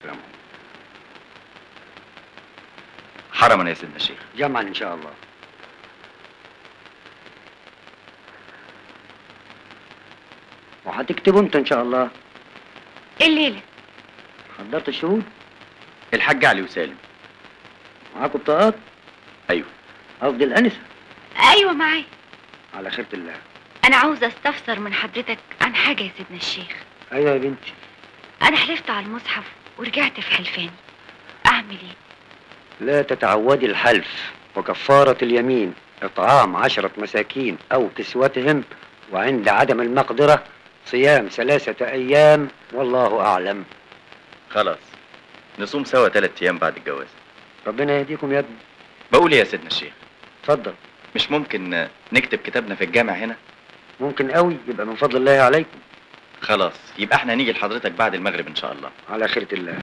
السلام حرما يا سيدنا الشيخ جمعا ان شاء الله وهتكتبوا انت ان شاء الله الليلة حضرت الشهود الحاج علي وسالم معاكم بطاقات ايوه قصدي الانسه أيوة معايا على خيرة الله أنا عاوزة أستفسر من حضرتك عن حاجة يا سيدنا الشيخ ايوه يا بنتي أنا حلفت على المصحف ورجعت في حلفاني أعمل إيه؟ لا تتعودي الحلف وكفارة اليمين إطعام عشرة مساكين أو كسوتهم وعند عدم المقدرة صيام ثلاثة أيام والله أعلم خلاص نصوم سوا ثلاث ايام بعد الجواز ربنا يهديكم يا ابني بقول إيه يا سيدنا الشيخ اتفضل مش ممكن نكتب كتابنا في الجامع هنا ممكن قوي يبقى من فضل الله عليكم خلاص يبقى احنا هنيجي لحضرتك بعد المغرب ان شاء الله على خيرة الله